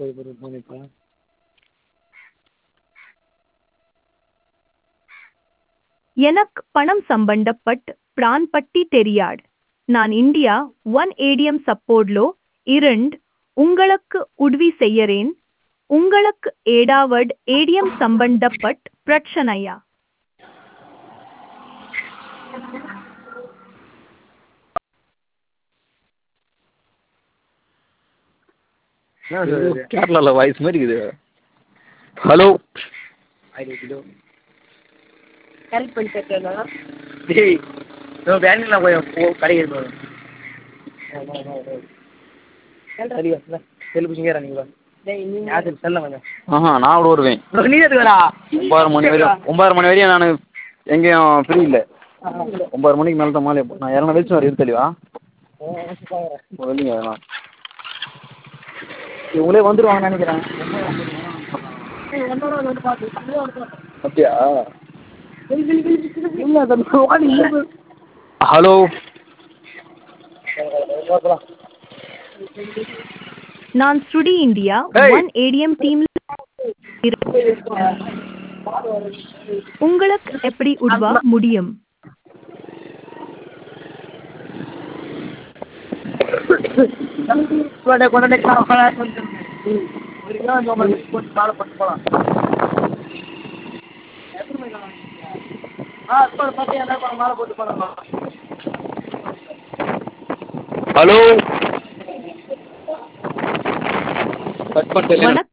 எனக்கு பணம் சம்பந்தப்பட் பிரான் பட்டி தெரியாட் நான் இந்தியா ஒன் ஏடிஎம் சப்போர்ட்லோ இரண்ட் உங்களுக்கு உதவி செய்யறேன் உங்களுக்கு ஏடாவட் ஏடிஎம் சம்பந்தப்பட் பிரச்சனையா கேரளாவில் வாய்ஸ் மாதிரி இருக்குது ஹலோ கரெக்ட் பண்ணி தரேண்ணா டேய் நம்ம வேன்லாம் போய் போ கடைக்கு எடுத்து சரி வா செல்லு பிடிச்சிங்க நீங்கள் டேய் நீ யார் செல்ல கொஞ்சம் ஆஹா நான் கூட வருவேன் நீ எதுக்குடா ஒம்பது மணி வரையும் ஒம்பது மணி வரையும் நான் எங்கேயும் ஃப்ரீ இல்லை ஒம்பது மணிக்கு மேலே தான் மாலை நான் இரநூறு வயசு வரையும் தெளிவா இல்லைங்க அதெல்லாம் இவங்களே வந்துடுவாங்கன்னு நினைக்கிறேன் அப்படியா ஹலோ நான் ஸ்ருடி இந்தியா Hey. ஒன் ஏடிஎம் டீம்ல உங்களுக்கு எப்படி உதவ முடியும் கொண்டே கொண்டே ஒரு கிலோ போட்டு மாலை போட்டு போகலாம் ஆ இப்போ பார்த்தீங்கன்னா மாலை போட்டு போகலாம் ஹலோ கட் பண்ணிட்டு வணக்கம்